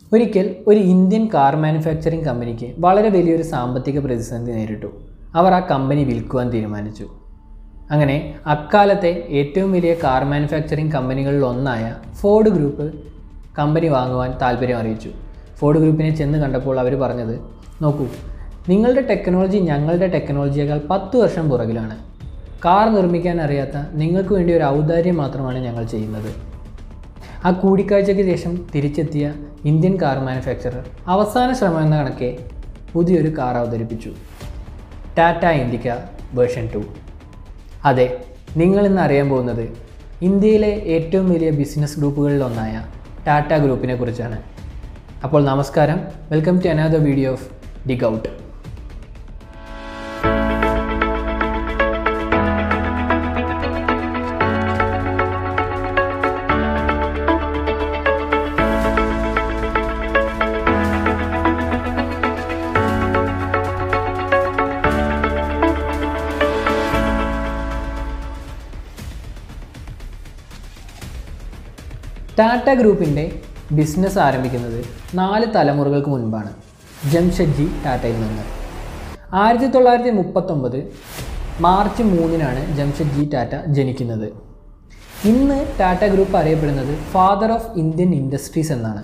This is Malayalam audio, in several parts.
ഒരിക്കൽ ഒരു ഇന്ത്യൻ കാർ മാനുഫാക്ചറിംഗ് കമ്പനിക്ക് വളരെ വലിയൊരു സാമ്പത്തിക പ്രതിസന്ധി നേരിട്ടു അവർ ആ കമ്പനി വിൽക്കുവാൻ തീരുമാനിച്ചു അങ്ങനെ അക്കാലത്തെ ഏറ്റവും വലിയ കാർ മാനുഫാക്ചറിംഗ് കമ്പനികളിൽ ഒന്നായ ഫോർഡ് ഗ്രൂപ്പ് കമ്പനി വാങ്ങുവാൻ താല്പര്യം അറിയിച്ചു ഫോർഡ് ഗ്രൂപ്പിനെ ചെന്ന് കണ്ടപ്പോൾ അവർ പറഞ്ഞത് നോക്കൂ നിങ്ങളുടെ ടെക്നോളജി ഞങ്ങളുടെ ടെക്നോളജിയേക്കാൾ പത്ത് വർഷം പുറകിലാണ് കാർ നിർമ്മിക്കാൻ അറിയാത്ത നിങ്ങൾക്ക് വേണ്ടി ഒരു ഔദാര്യം മാത്രമാണ് ഞങ്ങൾ ചെയ്യുന്നത് ആ കൂടിക്കാഴ്ചയ്ക്ക് ശേഷം തിരിച്ചെത്തിയ ഇന്ത്യൻ കാർ മാനുഫാക്ചറർ അവസാന ശ്രമം എന്ന കണക്കെ പുതിയൊരു കാർ അവതരിപ്പിച്ചു ടാറ്റ ഇൻഡിക്ക വേർഷൻ ടു അതെ നിങ്ങൾ ഇന്ന് അറിയാൻ പോകുന്നത് ഇന്ത്യയിലെ ഏറ്റവും വലിയ ബിസിനസ് ഗ്രൂപ്പുകളിലൊന്നായ ടാറ്റ ഗ്രൂപ്പിനെ കുറിച്ചാണ് അപ്പോൾ നമസ്കാരം welcome to another video of dig out Tata ഗ്രൂപ്പിൻ്റെ ബിസിനസ് ആരംഭിക്കുന്നത് നാല് തലമുറകൾക്ക് മുൻപാണ് ജംഷഡ്ജി ടാറ്റയിൽ നിന്ന് ആയിരത്തി തൊള്ളായിരത്തി മുപ്പത്തൊമ്പത് മാർച്ച് മൂന്നിനാണ് ജംഷഡ്ജി ടാറ്റ ജനിക്കുന്നത് ഇന്ന് ടാറ്റ ഗ്രൂപ്പ് അറിയപ്പെടുന്നത് ഫാദർ ഓഫ് ഇന്ത്യൻ ഇൻഡസ്ട്രീസ് എന്നാണ്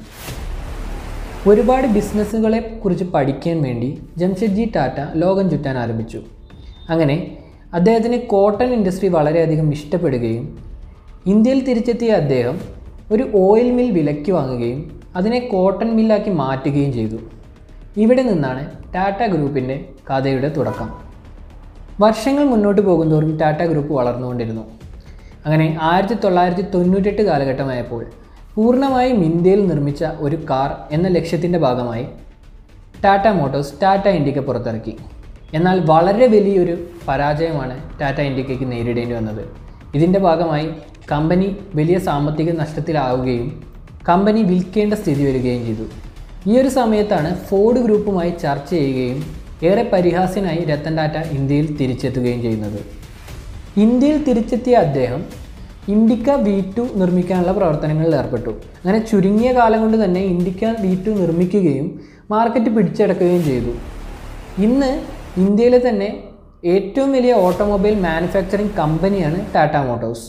ഒരുപാട് ബിസിനസ്സുകളെ കുറിച്ച് പഠിക്കാൻ വേണ്ടി ജംഷഡ്ജി ടാറ്റ ലോകം ചുറ്റാൻ ആരംഭിച്ചു അങ്ങനെ അദ്ദേഹത്തിന് കോട്ടൺ ഇൻഡസ്ട്രി വളരെയധികം ഇഷ്ടപ്പെടുകയും ഇന്ത്യയിൽ തിരിച്ചെത്തിയ അദ്ദേഹം ഒരു ഓയിൽ മിൽ വിലയ്ക്ക് വാങ്ങുകയും അതിനെ കോട്ടൺ മില്ലാക്കി മാറ്റുകയും ചെയ്തു ഇവിടെ നിന്നാണ് ടാറ്റ ഗ്രൂപ്പിൻ്റെ കഥയുടെ തുടക്കം വർഷങ്ങൾ മുന്നോട്ട് പോകുന്തോറും ടാറ്റ ഗ്രൂപ്പ് വളർന്നുകൊണ്ടിരുന്നു അങ്ങനെ ആയിരത്തി തൊള്ളായിരത്തി തൊണ്ണൂറ്റെട്ട് കാലഘട്ടമായപ്പോൾ പൂർണ്ണമായും ഇന്ത്യയിൽ നിർമ്മിച്ച ഒരു കാർ എന്ന ലക്ഷ്യത്തിൻ്റെ ഭാഗമായി ടാറ്റ മോട്ടോഴ്സ് ടാറ്റ ഇൻഡിക്ക പുറത്തിറക്കി എന്നാൽ വളരെ വലിയൊരു പരാജയമാണ് ടാറ്റ ഇൻഡിക്കയ്ക്ക് നേരിടേണ്ടി വന്നത് ഇതിൻ്റെ ഭാഗമായി കമ്പനി വലിയ സാമ്പത്തിക നഷ്ടത്തിലാവുകയും കമ്പനി വിൽക്കേണ്ട സ്ഥിതി വരികയും ചെയ്തു ഈ ഒരു സമയത്താണ് ഫോർഡ് ഗ്രൂപ്പുമായി ചർച്ച ചെയ്യുകയും ഏറെ പരിഹാസ്യനായി രത്തൻ ടാറ്റ ഇന്ത്യയിൽ തിരിച്ചെത്തുകയും ചെയ്യുന്നത് ഇന്ത്യയിൽ തിരിച്ചെത്തിയ അദ്ദേഹം ഇൻഡിക്ക വി ടു നിർമ്മിക്കാനുള്ള പ്രവർത്തനങ്ങളിൽ ഏർപ്പെട്ടു അങ്ങനെ ചുരുങ്ങിയ കാലം കൊണ്ട് തന്നെ ഇൻഡിക്ക വി ടു നിർമ്മിക്കുകയും മാർക്കറ്റ് പിടിച്ചടക്കുകയും ചെയ്തു ഇന്ന് ഇന്ത്യയിലെ തന്നെ ഏറ്റവും വലിയ ഓട്ടോമൊബൈൽ മാനുഫാക്ചറിംഗ് കമ്പനിയാണ് ടാറ്റ മോട്ടോഴ്സ്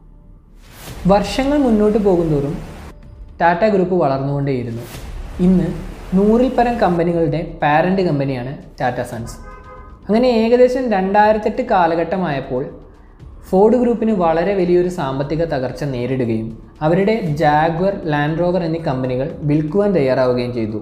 വർഷങ്ങൾ മുന്നോട്ട് പോകുന്തോറും ടാറ്റ ഗ്രൂപ്പ് വളർന്നുകൊണ്ടേയിരുന്നു ഇന്ന് നൂറിൽ പരം കമ്പനികളുടെ പാരൻ്റ് കമ്പനിയാണ് ടാറ്റ സൺസ് അങ്ങനെ ഏകദേശം രണ്ടായിരത്തെട്ട് കാലഘട്ടമായപ്പോൾ ഫോർഡ് ഗ്രൂപ്പിന് വളരെ വലിയൊരു സാമ്പത്തിക തകർച്ച നേരിടുകയും അവരുടെ ജാഗ്വർ ലാൻഡ് റോവർ എന്നീ കമ്പനികൾ വിൽക്കുവാൻ തയ്യാറാവുകയും ചെയ്തു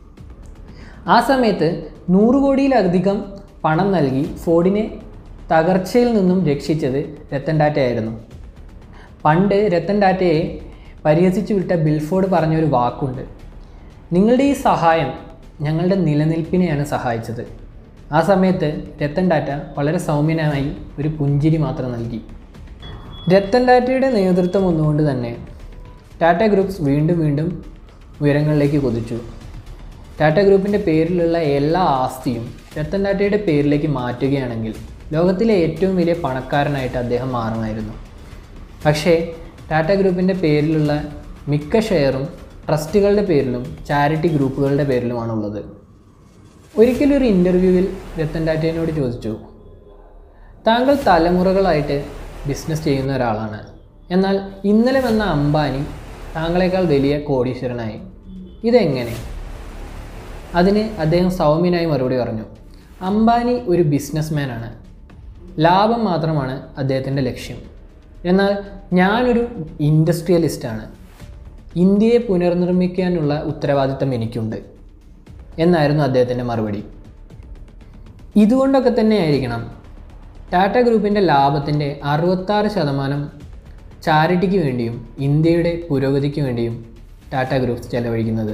ആ സമയത്ത് നൂറ് കോടിയിലധികം പണം നൽകി ഫോർഡിനെ തകർച്ചയിൽ നിന്നും രക്ഷിച്ചത് രത്തൻ ടാറ്റയായിരുന്നു പണ്ട് രത്തൻ ടാറ്റയെ പരിഹസിച്ചു വിട്ട ബിൽഫോർഡ് പറഞ്ഞൊരു വാക്കുണ്ട് നിങ്ങളുടെ ഈ സഹായം ഞങ്ങളുടെ നിലനിൽപ്പിനെയാണ് സഹായിച്ചത് ആ സമയത്ത് രത്തൻ ടാറ്റ വളരെ സൗമ്യനായി ഒരു പുഞ്ചിരി മാത്രം നൽകി രത്തൻ ടാറ്റയുടെ നേതൃത്വം ഒന്നുകൊണ്ട് തന്നെ ടാറ്റ ഗ്രൂപ്പ്സ് വീണ്ടും വീണ്ടും ഉയരങ്ങളിലേക്ക് കുതിച്ചു ടാറ്റ ഗ്രൂപ്പിൻ്റെ പേരിലുള്ള എല്ലാ ആസ്തിയും രത്തൻ ടാറ്റയുടെ പേരിലേക്ക് മാറ്റുകയാണെങ്കിൽ ലോകത്തിലെ ഏറ്റവും വലിയ പണക്കാരനായിട്ട് അദ്ദേഹം മാറുമായിരുന്നു പക്ഷേ ടാറ്റ ഗ്രൂപ്പിൻ്റെ പേരിലുള്ള മിക്ക ഷെയറും ട്രസ്റ്റുകളുടെ പേരിലും ചാരിറ്റി ഗ്രൂപ്പുകളുടെ പേരിലുമാണുള്ളത് ഒരിക്കലും ഒരു ഇൻ്റർവ്യൂവിൽ രത്തൻ ടാറ്റയോട് ചോദിച്ചു താങ്കൾ തലമുറകളായിട്ട് ബിസിനസ് ചെയ്യുന്ന ഒരാളാണ് എന്നാൽ ഇന്നലെ വന്ന അംബാനി താങ്കളെക്കാൾ വലിയ കോടീശ്വരനായി ഇതെങ്ങനെ അതിന് അദ്ദേഹം സൗമ്യനായി മറുപടി പറഞ്ഞു അംബാനി ഒരു ബിസിനസ്മാനാണ് ലാഭം മാത്രമാണ് അദ്ദേഹത്തിൻ്റെ ലക്ഷ്യം എന്നാൽ ഞാനൊരു ഇൻഡസ്ട്രിയലിസ്റ്റാണ് ഇന്ത്യയെ പുനർനിർമ്മിക്കാനുള്ള ഉത്തരവാദിത്തം എനിക്കുണ്ട് എന്നായിരുന്നു അദ്ദേഹത്തിൻ്റെ മറുപടി ഇതുകൊണ്ടൊക്കെ തന്നെയായിരിക്കണം ടാറ്റ ഗ്രൂപ്പിൻ്റെ ലാഭത്തിൻ്റെ അറുപത്താറ് ശതമാനം ചാരിറ്റിക്ക് വേണ്ടിയും ഇന്ത്യയുടെ പുരോഗതിക്ക് വേണ്ടിയും ടാറ്റ ഗ്രൂപ്പ് ചെലവഴിക്കുന്നത്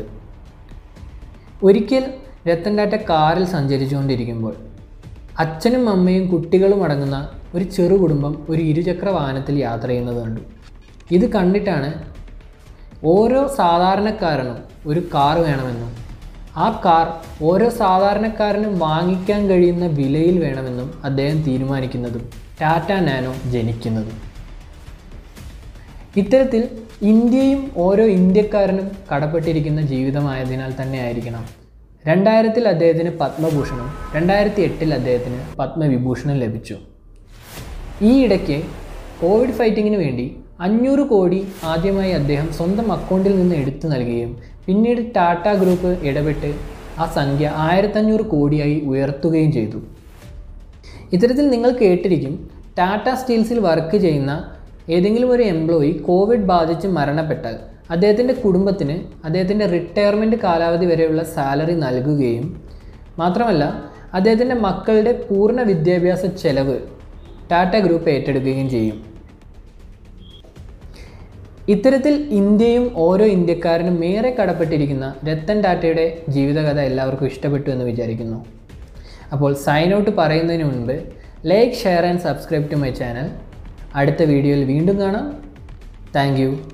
ഒരിക്കൽ രത്തൻ ടാറ്റ കാറിൽ സഞ്ചരിച്ചുകൊണ്ടിരിക്കുമ്പോൾ അച്ഛനും അമ്മയും കുട്ടികളും അടങ്ങുന്ന ഒരു ചെറു കുടുംബം ഒരു ഇരുചക്ര വാഹനത്തിൽ യാത്ര ചെയ്യുന്നത് കണ്ടു ഇത് കണ്ടിട്ടാണ് ഓരോ സാധാരണക്കാരനും ഒരു കാർ വേണമെന്നും ആ കാർ ഓരോ സാധാരണക്കാരനും വാങ്ങിക്കാൻ കഴിയുന്ന വിലയിൽ വേണമെന്നും അദ്ദേഹം തീരുമാനിക്കുന്നതും ടാറ്റ നാനോ ജനിക്കുന്നതും ഇത്തരത്തിൽ ഇന്ത്യയും ഓരോ ഇന്ത്യക്കാരനും കടപ്പെട്ടിരിക്കുന്ന ജീവിതമായതിനാൽ തന്നെ ആയിരിക്കണം രണ്ടായിരത്തിൽ അദ്ദേഹത്തിന് പത്മഭൂഷണും രണ്ടായിരത്തി എട്ടിൽ അദ്ദേഹത്തിന് പത്മവിഭൂഷണും ലഭിച്ചു ഈ ഇടയ്ക്ക് കോവിഡ് ഫൈറ്റിങ്ങിന് വേണ്ടി അഞ്ഞൂറ് കോടി ആദ്യമായി അദ്ദേഹം സ്വന്തം അക്കൗണ്ടിൽ നിന്ന് എടുത്തു നൽകുകയും പിന്നീട് ടാറ്റ ഗ്രൂപ്പ് ഇടപെട്ട് ആ സംഖ്യ ആയിരത്തഞ്ഞൂറ് കോടിയായി ഉയർത്തുകയും ചെയ്തു ഇത്തരത്തിൽ നിങ്ങൾ കേട്ടിരിക്കും ടാറ്റ സ്റ്റീൽസിൽ വർക്ക് ചെയ്യുന്ന ഏതെങ്കിലും ഒരു എംപ്ലോയി കോവിഡ് ബാധിച്ച് മരണപ്പെട്ടാൽ അദ്ദേഹത്തിൻ്റെ കുടുംബത്തിന് അദ്ദേഹത്തിൻ്റെ റിട്ടയർമെൻറ്റ് കാലാവധി വരെയുള്ള സാലറി നൽകുകയും മാത്രമല്ല അദ്ദേഹത്തിൻ്റെ മക്കളുടെ പൂർണ്ണ വിദ്യാഭ്യാസ ചെലവ് ടാറ്റ ഗ്രൂപ്പ് ഏറ്റെടുക്കുകയും ചെയ്യും ഇത്തരത്തിൽ ഇന്ത്യയും ഓരോ ഇന്ത്യക്കാരനും ഏറെ കടപ്പെട്ടിരിക്കുന്ന രത്തൻ ടാറ്റയുടെ ജീവിതകഥ എല്ലാവർക്കും ഇഷ്ടപ്പെട്ടു എന്ന് വിചാരിക്കുന്നു അപ്പോൾ സൈൻ ഔട്ട് പറയുന്നതിന് മുൻപ് like share and subscribe to my channel അടുത്ത വീഡിയോയിൽ വീണ്ടും കാണാം താങ്ക്